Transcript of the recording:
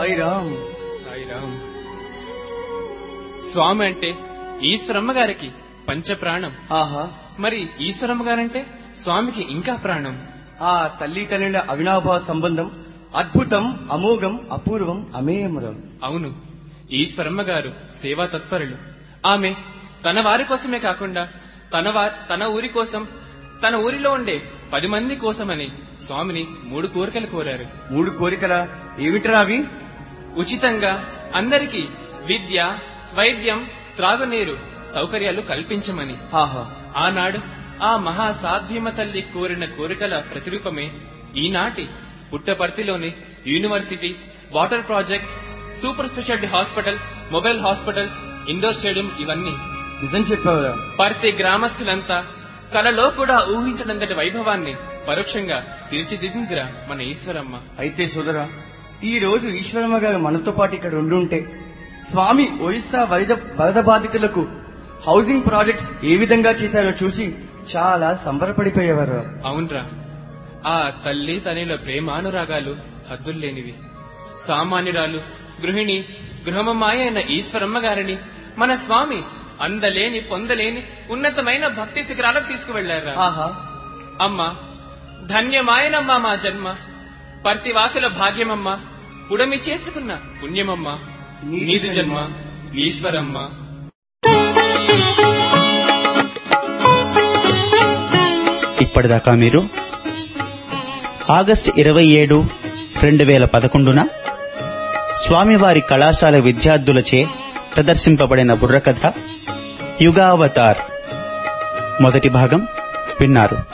సాయిరామ్ సాయిరామ్ స్వామి అంటే ఈశ్వరమ్మ గారికి పంచప్రాణం ఆహా మరి ఈశ్వరమ్మ గారంటే స్వామికి ఇంకా ప్రాణం ఆ తల్లి తల్లిల అవినాభావ సంబంధం అద్భుతం అమోఘం అపూర్వం అమేయమరం అవును ఈశ్వరమ్మ గారు సేవా తత్పరులు ఆమె తన వారి కోసమే కాకుండా తన వా- తన ఊరి కోసం తన ఊరిలో ఉండే పది మంది కోసమని స్వామిని మూడు కోరికలు కోరారు మూడు కోరికల ఏమిట్రా అవి ఉచితంగా అందరికీ విద్య వైద్యం త్రాగునీరు సౌకర్యాలు కల్పించమని ఆహా ఆనాడు ఆ మహా సాధ్వీమ తల్లి కోరిన కోరికల ప్రతిరూపమే ఈనాటి పుట్టపర్తిలోని university water project super speciality hospital mobile hospitals indoor stadium ఇవన్నీ నిజం చెప్పావురా పర్తి గ్రామస్తులంతా కలలో కూడా ఊహించడంతటి వైభవాన్ని పరోక్షంగా తీర్చిదిద్దిందిరా మన ఈశ్వరమ్మ అయితే సోదరా ఈ రోజు ఈశ్వరమ్మ గారు మనతో పాటు ఇక్కడ ఉండుంటే స్వామి ఒరిస్సా వరద వరద బాధితులకు హౌసింగ్ ప్రాజెక్ట్స్ ఏ విధంగా చేశారో చూసి చాలా సంబరపడిపోయేవారు అవునరా ఆ తల్లి తనలో ప్రేమానురాగాలు హద్దుల్లేనివి సామాన్యురాలు గృహిణి గృహమమాయ అయిన ఈశ్వరమ్మ గారిని మన స్వామి అందలేని పొందలేని ఉన్నతమైన భక్తి శిఖరాలకు తీసుకువెళ్లారా ఆహా అమ్మా ధన్యమాయనమ్మా మా జన్మ పర్తివాసుల భాగ్యమమ్మ పుడమి చేసుకున్న పుణ్యమమ్మ నీదు జన్మ ఈశ్వరమ్మ ఇప్పటిదాకా మీరు ఆగస్ట్ ఇరవై ఏడు రెండు వేల పదకొండున స్వామివారి కళాశాల విద్యార్థులచే ప్రదర్శింపబడిన బుర్రకథ యుగావతార్ మొదటి భాగం విన్నారు